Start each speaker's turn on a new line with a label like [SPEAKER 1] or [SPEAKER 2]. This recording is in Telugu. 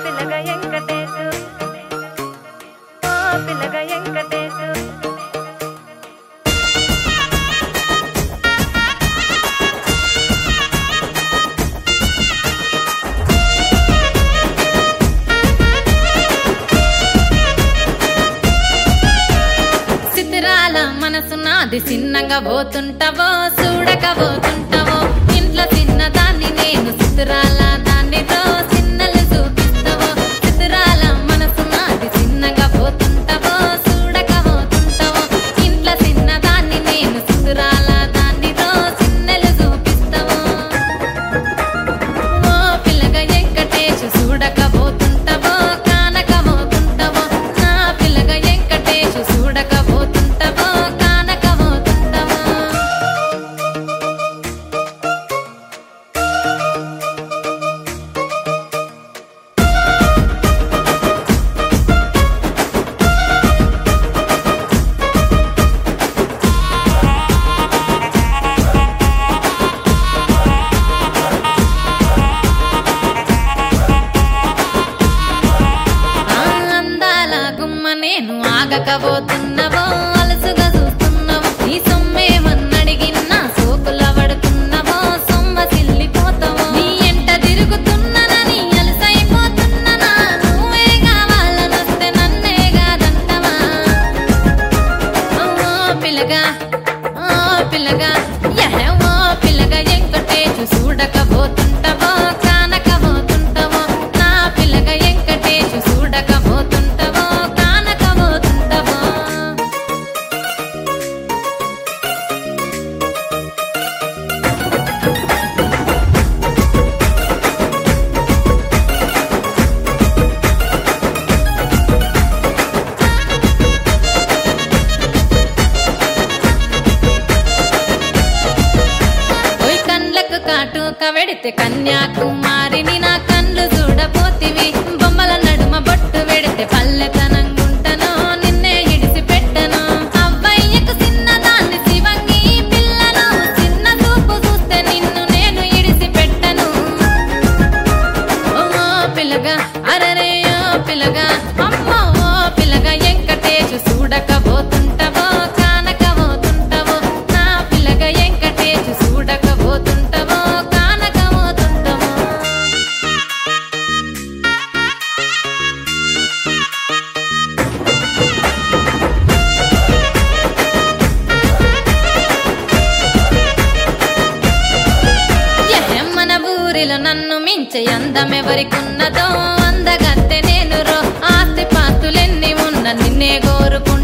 [SPEAKER 1] పిల్లగా వెంకటేశు ఓ పిల్లగా వెంకటేశు
[SPEAKER 2] సిద్ధిరాల మనసు నాది చిన్నగా పోతుంటావో చూడక పోతుంటావో ఇంట్లో చిన్నదాన్ని నేను సిద్ధిరాల దాన్నితో చిన్నలు చూపిస్తావో సిద్ధిరాల మనసు నాది చిన్నగా పోతుంటావో చూడక పోతుంటావో ఇంట్లో చిన్నదాన్ని నేను సిద్ధిరాల దాన్నితో చిన్నలు చూపిస్తావో ఓ పిల్లగా వెంకటేశు చూడక పోతుంటావో కానక పోతుంటావో నా పిల్లగా వెంకటేశు చూడక పోతుంటావో కానక పోతుంటావో ఆ అందాల గుమ్మ నేను ఆగకపోతున్నవో అలసుగా చూస్తున్నవో నీ సొమ్మేమన్నడిగిన్నా సోకుల పడుతున్నవో సొమ్మ సిల్లిపోతావో నీ ఎంట తిరుగుతున్ననని అలసైపోతున్ననా నువ్వే కావాలనొస్తే నన్నే కాదంటవా ఓ పిల్లగా ఓ పిల్లగా యహ ఓ పిల్లగా వెంకటేశు చూడకపోతుంటావో కానకపోతుంటావో నా పిల్లగా వెంకటేశు చూడకపోతుంటావో కానకపోతుంటావో ఓయ్ కండ్లకు కాటుక వెడితే కన్యాకుమారిని నా కండ్లు చూడపోతివి బొమ్మల నడుమ బొట్టు వెడితే పల్లెతనంగుంటను నిన్నే ఇడిసి పెట్టను అవ్వయ్యకు చిన్నదాన్ని శివంగి పిల్లను చిన్న చూపు చూస్తే నిన్ను నేను ఇడిసి పెట్టను ఓ పిల్లగా అరరే ఓ పిల్లగా అమ్మో ఓ పిల్లగా వెంకటేశు చూడకపోతుంటావో కానకపోతుంటావో నా పిల్లగా వెంకటేశు చూడకపోతుంటావో కానకపోతుంటావో ఎహె, మన ఊరిలో నన్ను మించే అందమెవరికున్నదో అందగత్తె నేను రో ఆస్తి పాస్తులెన్ని ఉన్న నిన్నే కోరుకు